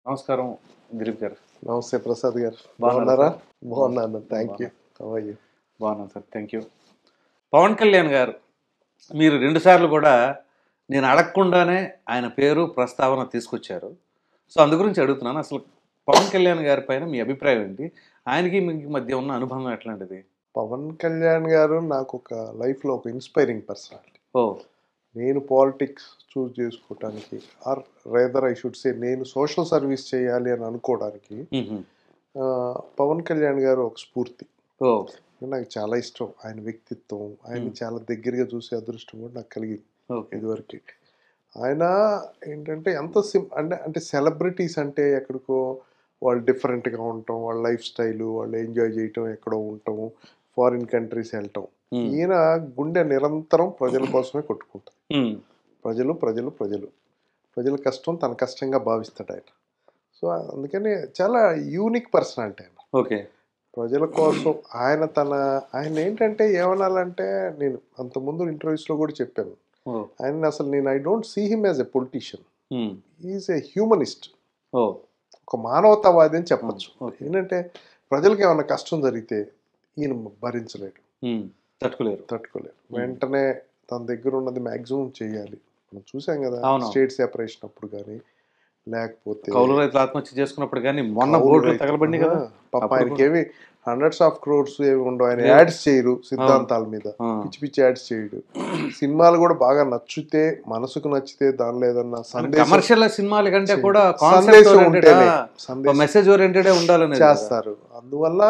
నమస్కారం దిలీప్ గారు నమస్తే ప్రసాద్ గారు బాగున్నారా? బాగున్నారా బాగున్నాను థ్యాంక్ యూ యూ బాగున్నాను sir thank you Pawan Kalyan గారు మీరు రెండుసార్లు కూడా నేను అడగకుండానే ఆయన పేరు ప్రస్తావన తీసుకొచ్చారు సో అందు గురించి అడుగుతున్నాను అసలు పవన్ కళ్యాణ్ గారి పైన మీ అభిప్రాయం ఏంటి ఆయనకి మీకు మధ్య ఉన్న అనుబంధం ఎట్లాంటిది పవన్ కళ్యాణ్ గారు నాకు ఒక లైఫ్లో ఒక ఇన్స్పైరింగ్ పర్సనాలిటీ ఓ నేను పాలిటిక్స్ చూస్ చేసుకోవటానికి or rather I should say నేను సోషల్ సర్వీస్ చేయాలి అని అనుకోవడానికి మ్హూ. ఆ, పవన్ కళ్యాణ్ గారు ఒక స్ఫూర్తి ఓ నాకు చాలా ఇష్టం ఆయన వ్యక్తిత్వం ఆయన Hmm. చాలా దగ్గరగా చూసే అదృష్టం కూడా నాకు కలిగింది ఓకే ఇదివరకు ఆయన ఏంటంటే ఎంత సిం అంటే అంటే సెలబ్రిటీస్ అంటే ఎక్కడికో వాళ్ళు డిఫరెంట్గా ఉండటం వాళ్ళ లైఫ్ స్టైలు వాళ్ళు ఎంజాయ్ చేయటం ఎక్కడో ఉండటం ఫారిన్ కంట్రీస్ వెళ్ళటం మ్. ఈయన గుండె నిరంతరం ప్రజల కోసమే కొట్టుకుంటాడు మ్. ప్రజలు ప్రజలు ప్రజలు ప్రజల కష్టం తన కష్టంగా భావిస్తాడు ఆయన సో అందుకని చాలా యూనిక్ పర్సనాలిటీ ఆయన ఓకే ప్రజల కోసం ఆయన తన ఆయన ఏంటంటే ఏమనాలంటే నేను అంతకుముందు ఇంటర్వ్యూస్లో కూడా చెప్పాను ఓ ఆయన అసలు నేను I don't see him as a politician hmm. Is a humanist ఓ ఒక మానవతావాది అని చెప్పచ్చు ఓకే. ఏంటంటే ప్రజలకు ఏమైనా కష్టం జరిగితే ఈయన భరించలేడు మ్. తట్టుకోలేరు తట్టుకోలేరు వెంటనే తన దగ్గర ఉన్నది మ్యాక్సిమం చేయాలి మనం చూసాం కదా అవును. స్టేట్ సెపరేషన్ అప్పుడు కానీ లేకపోతే కౌలు రైతులు ఆత్మహత్య చేసుకున్నప్పుడు కానీ మొన్న కౌలు బోర్డులు రైతు- తగలబడి కదా ఆ, పాప అప్పుడు ఆయనకి ఏమి హండ్రెడ్స్ ఆఫ్ క్రోర్స్ ఏమి ఉండవు ఆయన లేదు. యాడ్స్ చేయరు సిద్ధాంతాల మీద ఆ. పిచ్చి పిచ్చి యాడ్స్ చేయడు సినిమాలు కూడా బాగా నచ్చితే మనసుకు నచ్చితే దానిలో ఏదన్నా సందేశం కమర్షియల్ సినిమాల కంటే కూడా సందేశం ఉంటేనే సందేశం మెసేజ్ ఓరియంటెడ్ ఉండాలని చేస్తారు అందువల్ల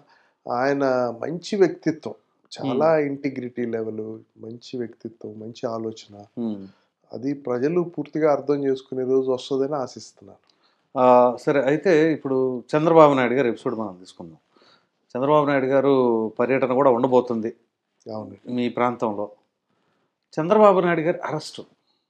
ఆయన మంచి వ్యక్తిత్వం చాలా ఇంటిగ్రిటీ లెవెల్ మంచి వ్యక్తిత్వం మంచి ఆలోచన అది ప్రజలు పూర్తిగా అర్థం చేసుకునే రోజు వస్తుందని ఆశిస్తున్నాను సరే అయితే ఇప్పుడు చంద్రబాబు నాయుడు గారు ఎపిసోడ్ మనం తీసుకుందాం చంద్రబాబు నాయుడు గారు పర్యటన కూడా ఉండబోతుంది అవును మీ ప్రాంతంలో చంద్రబాబు నాయుడు గారి అరెస్టు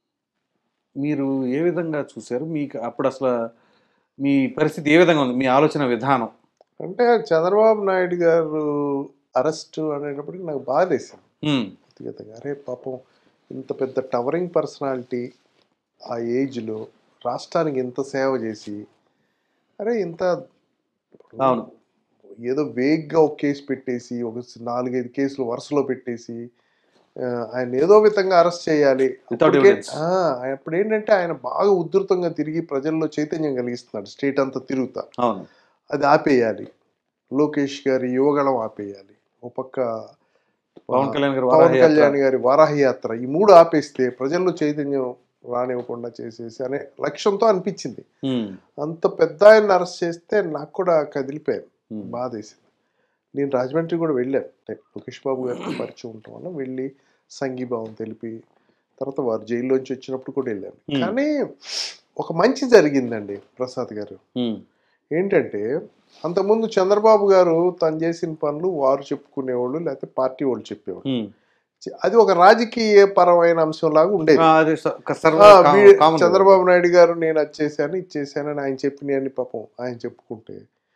మీరు ఏ విధంగా చూశారు మీకు అప్పుడు అసలు మీ పరిస్థితి ఏ విధంగా ఉంది మీ ఆలోచన విధానం అంటే చంద్రబాబు నాయుడు గారు అరెస్ట్ అనేటప్పటికి నాకు బాధ వేసింది ఉమ్, వ్యక్తిగతంగా అరే పాపం ఇంత పెద్ద టవరింగ్ పర్సనాలిటీ ఆ ఏజ్లో రాష్ట్రానికి ఇంత సేవ చేసి అరే ఇంత అవును. ఏదో వేగ్గా ఒక కేసు పెట్టేసి ఒక నాలుగైదు కేసులు వరుసలో పెట్టేసి ఆ, ఆయన ఏదో విధంగా అరెస్ట్ చేయాలి Without అప్పటికే- evidence. ఆ, అప్పుడు ఏంటంటే ఆయన బాగా ఉధృతంగా తిరిగి ప్రజల్లో చైతన్యం కలిగిస్తున్నాడు స్టేట్ అంతా తిరుగుతా అవును అది ఆపేయాలి లోకేష్ గారి యువగళం ఆపేయాలి ఒక పక్క పవన్ కళ్యాణ్ గారు పవన్ వారాహి కళ్యాణ్ యాత్ర. గారి వారాహి యాత్ర ఈ మూడు ఆపేస్తే ప్రజల్లో చైతన్యం రానివ్వకుండా చేసేసి అనే లక్ష్యంతో అనిపించింది ఉమ్, అంత పెద్ద ఆయన అరెస్ట్ చేస్తే నాకు కూడా కదిలిపోయాను ఉమ్, బాధ వేసింది నేను రాజమండ్రి కూడా వెళ్ళాను అంటే లోకేష్ బాబు గారితో పరిచయం ఉండటం వల్ల వెళ్ళి సంఘీభావం తెలిపి తర్వాత వారు జైల్లోంచి వచ్చినప్పుడు కూడా వెళ్ళాను Hmm. కానీ ఒక మంచి జరిగిందండి ప్రసాద్ గారు ఉమ్, ఏంటంటే అంతకుముందు చంద్రబాబు గారు తను చేసిన పనులు వారు చెప్పుకునేవాళ్ళు లేకపోతే పార్టీ వాళ్ళు చెప్పేవాళ్ళు ఉమ్. చ- అది ఒక రాజకీయ పరమైన అంశం లాగా ఉండేది ఆ, అది స- ఒక సర్వ ఆ, కా- వీ- కామన్ చంద్రబాబు నాయుడు గారు నేను అది చేశాను ఇది చేశాను అని ఆయన చెప్పినవన్నీ పాపం ఆయన చెప్పుకుంటే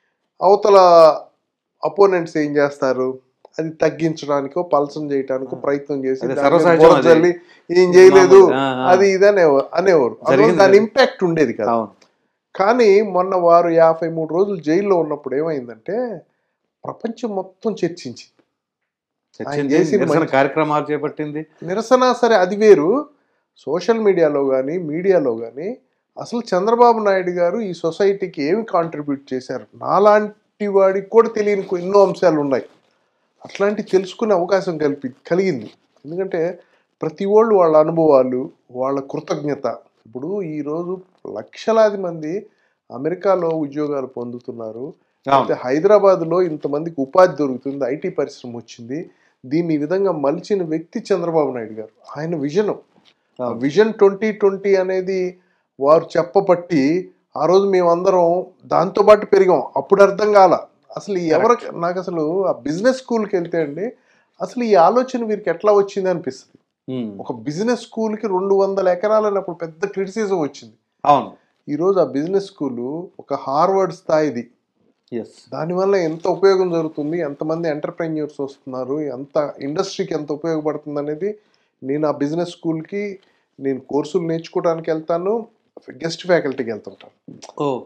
అవతల అపోనెంట్స్ ఏం చేస్తారు అది తగ్గించడానికో పలసం చేయడానికో ప్రయత్నం చేసి అదే దాని మీద సర్వసహజం బురద అది. జల్లి ఏం చేయలేదు ఆ, ఆ. అది ఇది అనేవారు అనేవారు అందువల్ల జరిగింది దాని అది. ఇంపాక్ట్ ఉండేది కదా అవును కానీ మొన్న వారు యాభై మూడు రోజులు జైల్లో ఉన్నప్పుడు ఏమైందంటే ప్రపంచం మొత్తం చర్చించింది చర్చించి చేసిన నిరసన మంచి- కార్యక్రమాలు చేపట్టింది నిరసన సరే అది వేరు సోషల్ మీడియాలో కానీ మీడియాలో కానీ అసలు చంద్రబాబు నాయుడు గారు ఈ సొసైటీకి ఏమి కాంట్రిబ్యూట్ చేశారు నాలాంటి వాడికి కూడా తెలియని కొ- ఎన్నో అంశాలు ఉన్నాయి అట్లాంటి తెలుసుకునే అవకాశం కల్పి కలిగింది ఎందుకంటే ప్రతి వాళ్ళు వాళ్ళ అనుభవాలు వాళ్ళ కృతజ్ఞత ఇప్పుడు ఈరోజు లక్షలాది మంది అమెరికాలో ఉద్యోగాలు పొందుతున్నారు అవును అయితే హైదరాబాద్లో ఇంతమందికి ఉపాధి దొరుకుతుంది ఐటీ పరిశ్రమ వచ్చింది దీన్ని ఈ విధంగా మలిచిన వ్యక్తి చంద్రబాబు నాయుడు గారు ఆయన విజన్ అవును. విజన్ ట్వంటీ ట్వంటీ అనేది వారు చెప్పబట్టి ఆ రోజు మేమందరం దాంతో పాటు పెరిగాం అప్పుడు అర్థం కాల అసలు ఈ ఎవరికి నాకు అసలు ఆ బిజినెస్ స్కూల్కి వెళ్తే అండి అసలు ఈ ఆలోచన వీరికి ఎట్లా వచ్చింది అనిపిస్తుంది ఉమ్, ఒక బిజినెస్ స్కూల్కి రెండు వందల ఎకరాలు అన్నప్పుడు పెద్ద క్రిటిసిజం వచ్చింది అవును ఈరోజు ఆ బిజినెస్ స్కూలు ఒక హార్వర్డ్ స్థాయిది ఎస్ దానివల్ల ఎంత ఉపయోగం జరుగుతుంది ఎంతమంది ఎంటర్ప్రెన్యూర్స్ వస్తున్నారు ఎంత ఇండస్ట్రీకి ఎంత ఉపయోగపడుతుంది అనేది నేను ఆ బిజినెస్ స్కూల్కి నేను కోర్సులు నేర్చుకోవడానికి వెళ్తాను గెస్ట్ ఫ్యాకల్టీకి వెళ్తుంటాను ఓ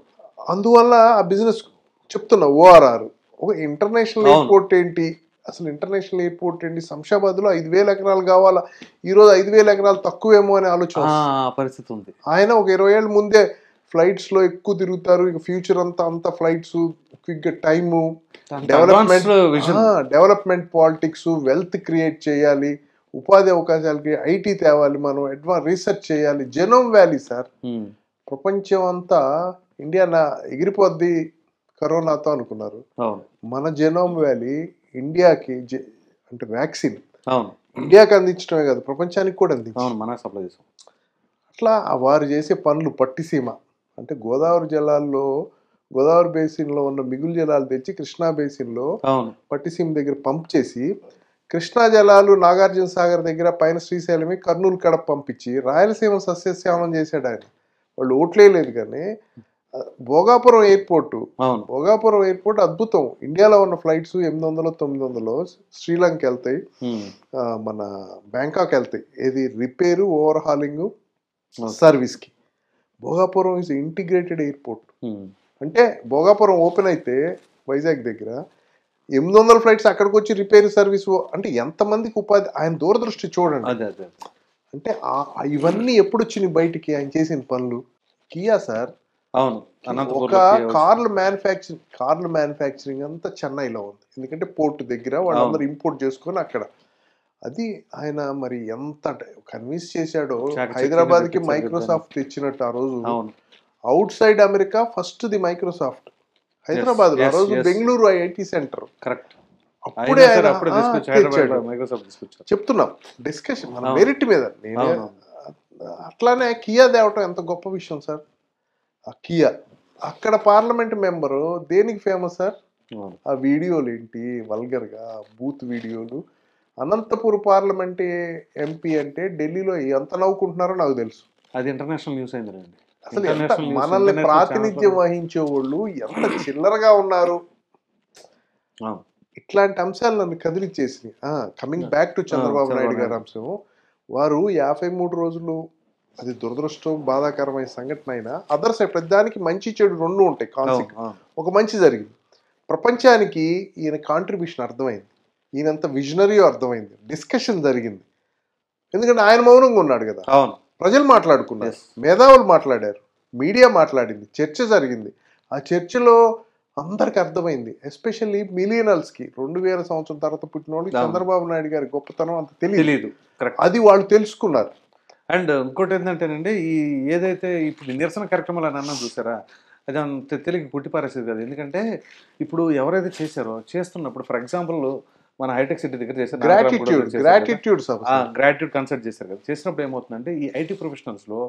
అందువల్ల ఆ బిజినెస్ చెప్తున్నా ఓఆర్ఆర్ ఒక ఇంటర్నేషనల్ అవును. ఎయిర్పోర్ట్ ఏంటి అసలు ఇంటర్నేషనల్ ఎయిర్పోర్ట్ ఏంటి శంషాబాద్ లో ఐదు వేల ఎకరాలు కావాలా ఈ రోజు ఐదు వేల ఎకరాలు తక్కువేమో అనే ఆలోచన ఆ, వస్తుంది. ఆ పరిస్థితి ఉంది ఆయన ఒక ఇరవై ఏళ్ళ ముందే ఫ్లైట్స్ లో ఎక్కువ తిరుగుతారు ఇక ఫ్యూచర్ అంతా అంతా flights quick time development Advanced vision. Development politics wealth create చేయాలి ఉపాధి అవకాశాలకి ఐటీ తేవాలి మనం అడ్వాన్స్ రీసెర్చ్ చేయాలి జెనోమ్ వ్యాలీ సార్ ఉమ్, ప్రపంచం అంతా ఇండియా నా ఎగిరిపోద్ది కరోనాతో అనుకున్నారు అవును మన జెనోమ్ వ్యాలీ ఇండియాకి జె- అంటే వ్యాక్సిన్ అవును ఇండియాకి అందించడమే కాదు ప్రపంచానికి కూడా అందించారు అవును మనకు సప్లై చేసాం అట్లా ఆ వారు చేసే పనులు పట్టిసీమ అంటే గోదావరి జలాల్లో గోదావరి బేసిన్లో ఉన్న మిగులు జలాలు తెచ్చి కృష్ణా బేసిన్లో అవును పట్టిసీమ దగ్గర పంప్ చేసి కృష్ణా జలాలు నాగార్జున సాగర్ దగ్గర పైన శ్రీశైలమి కర్నూలు కడప పంపించి రాయలసీమ సస్యశ్యామం చేశాడు ఆయన వాళ్ళు ఓట్లేదు కానీ ఆ, భోగాపురం ఎయిర్పోర్టు అవును భోగాపురం ఎయిర్పోర్ట్ అద్భుతం ఇండియాలో ఉన్న ఫ్లైట్స్ ఎనిమిది వందలు తొమ్మిది వందలు శ్రీలంక వెళ్తాయి ఉమ్, ఆ, మన బ్యాంకాక్ వెళ్తాయి ఏది రిపేరు ఓవర్ హాలింగ్ Okay. సర్వీస్కి Bhogapuram is integrated airport um, అంటే భోగాపురం ఓపెన్ అయితే వైజాగ్ దగ్గర ఎనిమిది వందల ఫ్లైట్స్ అక్కడికి వచ్చి రిపేర్ సర్వీస్ అంటే ఎంతమందికి ఉపాధి ఆయన దూరదృష్టి చూడండి అదే అదే అంటే ఆ- ఆ ఇవన్నీ ఎప్పుడు వచ్చినాయి బయటికి ఆయన చేసిన పనులు కియా సార్ అవును ఒక అనంతపూర్లో కార్లు మ్యానుఫ్యాక్చరింగ్ కార్లు మ్యానుఫ్యాక్చరింగ్ అంతా చెన్నైలో ఉంది ఎందుకంటే పోర్ట్ దగ్గర వాళ్ళందరూ ఇంపోర్ట్ చేసుకొని అక్కడ అది ఆయన మరి ఎంత కన్విన్స్ చేశాడో చాక హైదరాబాద్ కి చక్కెర మైక్రోసాఫ్ట్ తెచ్చినట్టు ఆ రోజు అవును outside America first the Microsoft Hyderabad లో ఆ yes, రోజు yes. Bengaluru IIT centre correct అప్పుడే ఆయన అప్పుడే ఆ, తీసుకొచ్చి తెచ్చాడు. హైదరాబాద్ మైక్రోసాఫ్ట్ తీసుకొచ్చారు చెప్తున్నాం డిస్కషన్ మన అవును. మెరిట్ మీద నేను అవును. అట్లానే కియా తేవటం ఎంత గొప్ప విషయం సార్ ఆ కియా అక్కడ పార్లమెంట్ మెంబరు దేనికి ఫేమస్ సార్ అవును ఆ వీడియోలు ఏంటి వల్గర్గా బూత్ వీడియోలు అనంతపూర్ పార్లమెంట్ ఎంపీ అంటే ఢిల్లీలో ఎంత నవ్వుకుంటున్నారో నాకు తెలుసు అది ఇంటర్నేషనల్ న్యూస్ అయిందండి అసలు ఎంత International news, మనల్ని international ప్రాతినిధ్యం channels. వహించే వాళ్ళు ఎంత చిల్లరగా ఉన్నారు అవును ఇట్లాంటి అంశాలు నన్ను కదిలిచ్చేసినాయి coming back to Chandrababu Naidu గారి అంశం వారు యాభై మూడు రోజులు అది దురదృష్టం బాధాకరమైన సంఘటన అయినా అదర్ సైడ్ ప్రతిదానికి మంచి చెడు రెండు ఉంటాయి అవును కాన్సెప్ట్ అవును ఒక మంచి జరిగింది ప్రపంచానికి ఈయన కాంట్రిబ్యూషన్ అర్థమైంది ఈయనంత విజనరీ అర్థమైంది డిస్కషన్ జరిగింది ఎందుకంటే ఆయన మౌనంగా ఉన్నాడు కదా అవును ప్రజలు మాట్లాడుకున్నారు Yes. మేధావులు మాట్లాడారు మీడియా మాట్లాడింది చర్చ జరిగింది ఆ చర్చలో అందరికి అర్థమైంది ఎస్పెషల్లీ మిలియనల్స్ కి రెండు వేల సంవత్సరం తర్వాత పుట్టిన వాళ్ళకి అవును. చంద్రబాబు నాయుడు గారి గొప్పతనం అంత తెలియదు తెలియదు కరెక్ట్ అది వాళ్ళు తెలుసుకున్నారు అండ్ ఇంకోటి ఏంటంటేనండి ఈ ఏదైతే ఇప్పుడు ఈ నిరసన కార్యక్రమాలు అని అన్నా చూసారా అది అంత తెలియక పుట్టి పరిస్థితి కాదు ఎందుకంటే ఇప్పుడు ఎవరైతే చేశారో చేస్తున్నప్పుడు ఫర్ ఎగ్జాంపుల్ మన హైటెక్ సిటీ దగ్గర చేశారు గ్రాటిట్యూడ్ గ్రాటిట్యూడ్ సభ గ్రాట్యూడ్ కన్సల్ట్ చేశారు కదా చేసినప్పుడు ఏమవుతుందంటే ఈ ఐటీ ప్రొఫెషనల్స్లో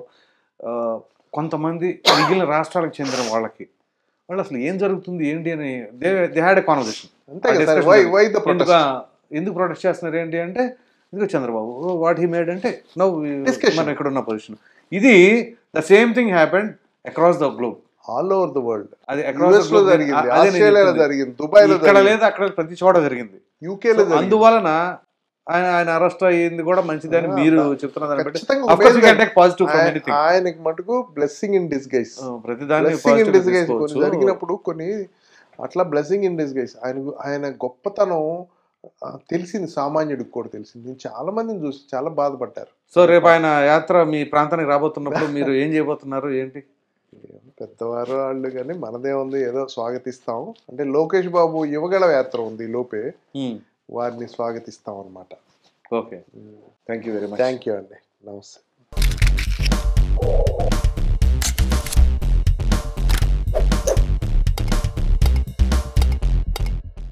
కొంతమంది మిగిలిన రాష్ట్రాలకు చెందిన వాళ్ళకి వాళ్ళు అసలు ఏం జరుగుతుంది ఏంటి అని they they had a conversation అంతే కదా సార్ వై వై ద ఎందుకు ఎందుకు ప్రొటెస్ట్ చేస్తున్నారు ఏంటి అంటే ఎందుకు చంద్రబాబు వాట్ హీ మేడ్ అంటే నవ్వు Discussion. మనం ఇక్కడ ఉన్న పొజిషన్ ఇది the same thing happened across the globe all over the world అది యుఎస్ లో జరిగింది ఆస్ట్రేలియాలో జరిగింది దుబాయ్ లో ఇక్కడ జరిగింది లేదు అక్కడ ప్రతి చోట జరిగింది యూకే లో So, అందువలన ఆయన ఆయన అరెస్ట్ అయ్యింది కూడా మంచిదని ఆ, మీరు బా- చెప్తున్నారు దాన్ని బట్టి ఖచ్చితంగా Of course, you can ఉపయోగం. take positive from ఆయన- anything. ఆయనకి మటుకు బ్లెస్సింగ్ ఇన్ డిస్గైస్ ప్రతిదాన్ని బ్లెస్సింగ్ ఇన్ positive డిస్గైస్ కొన్ని తీసుకోవచ్చు. జరిగినప్పుడు కొన్ని అట్లా బ్లెస్సింగ్ ఇన్ డిస్గైస్ ఆయన ఆయన గొప్పతనం ఆ, తెలిసింది సామాన్యుడికి కూడా తెలిసింది నేను చాలా మందిని చూసి చాలా బాధపడ్డారు సో రేపు ఆయన యాత్ర మీ ప్రాంతానికి రాబోతున్నప్పుడు మీరు ఏం చేయబోతున్నారు ఏంటి పెద్దవారు వాళ్ళు కానీ మనదే ఉంది ఏదో స్వాగతిస్తాం అంటే లోకేష్ బాబు యువగళ యాత్ర ఉంది ఈ లోపే వారిని స్వాగతిస్తాం అనమాట okay thank you very much thank you అండి నమస్తే